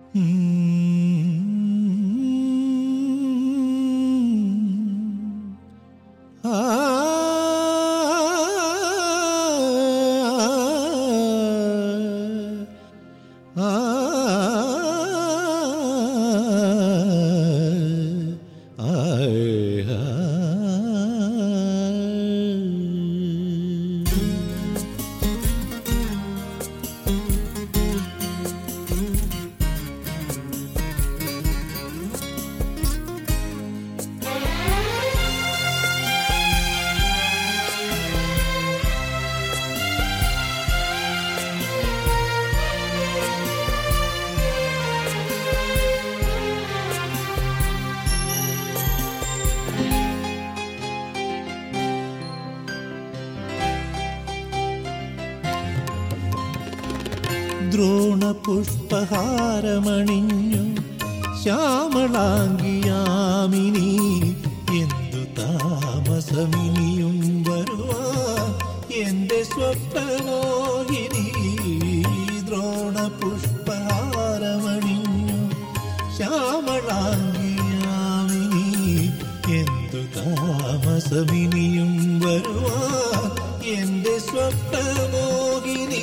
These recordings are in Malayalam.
ദ്രോണ പുഷ്പഹാരമണിഞ്ഞു ശ്യാമളാംഗിയാമിനി എന്തു താമസമിനിയും വരുവാ എന്റെ സ്വപ്നമോഹിനി ദ്രോണ പുഷ്പഹാരമണിഞ്ഞു ശ്യാമളാംഗിയാമിനി എന്തു താമസമിനിയും വരുവാ എന്റെ സ്വപ്നമോഹിനി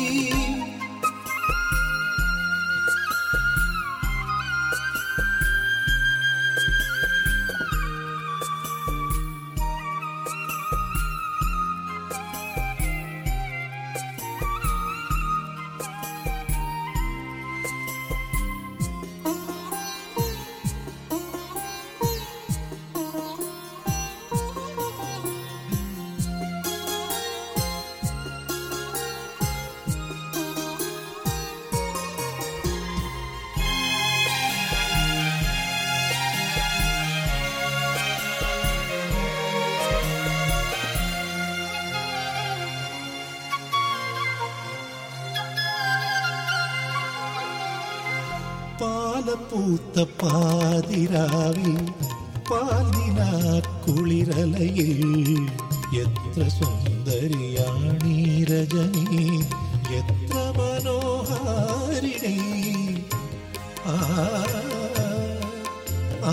പാലപ്പൂത്ത പാതിരാവിൽ പാലിന കുളിരലയിൽ എത്ര സുന്ദരിയാണീ രജനി എത്ര മനോഹാരിണി ആ ആ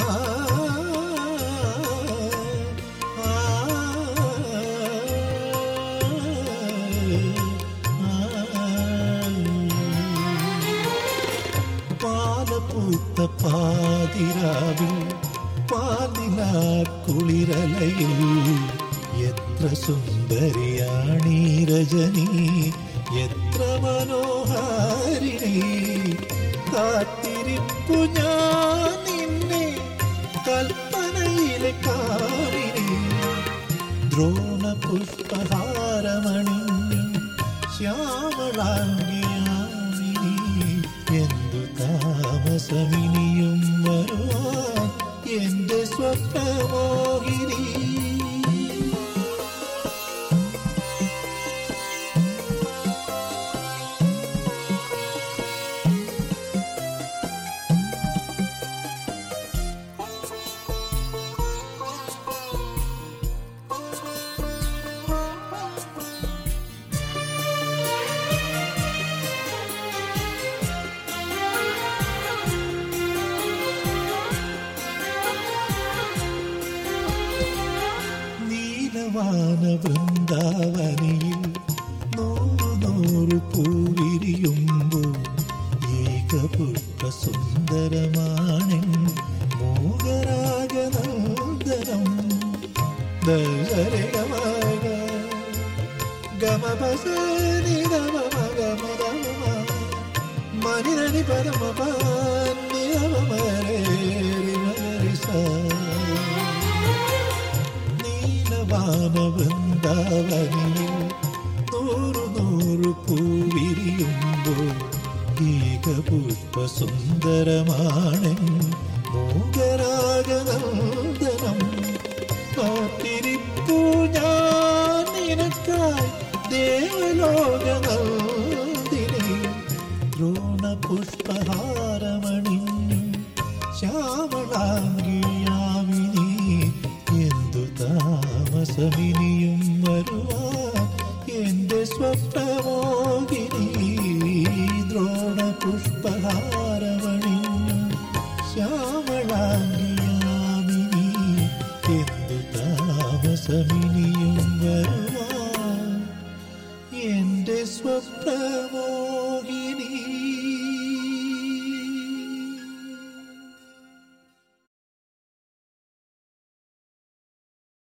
പാലപ്പൂത്ത പാതിരാവിൽ പാലിന കുളിരലയിൽ എത്ര സുന്ദരിയാണീ രജനി എത്ര മനോഹാരിണി കാത്തിരിപ്പു ഞാൻ നിന്നെ കൽപ്പനയിലെ കാവിനി ദ്രോണ പുഷ്പഹാരമണിഞ്ഞു ശ്യാമളാംഗിയാമിനി എന്തു താമസമിനിയും വരുവാൻ എന്റെ സ്വപ്നമോഹിനി നീലവാന വൃന്ദാവനിയിൽ നൂറു നൂറ് പൂവിരിയുമ്പോൾ ഏകപുഷ്പ സുന്ദരമാണെൻ മോഹരാഗനന്ദനം ദശരഗമഗ ഗമപസനി ഗമമഗമദമ മനിരണി പരമപ നീലവാന വൃന്ദാവനിയിൽ നൂറു നൂറു പൂവിരിയുമ്പോൾ ഏകപുഷ്പ സുന്ദരമാണെൻ മോഹരാഗനന്ദനം കാത്തിരിപ്പു ഞാൻ നിനക്കായി ദേവലോകനന്ദിനി ദ്രോണ പുഷ്പഹാരമണിഞ്ഞു ശ്യാമളാംഗിയാമിനി എന്തു താമസമിനിയും വരുവാൻ എന്റെ സ്വപ്നമോഹിനി ദ്രോണ പുഷ്പഹാരമണി അർദ്ധാംഗിയാമിനി എന്തു താമസമിനിയും വരുവാൻ എന്റെ സ്വപ്നമോ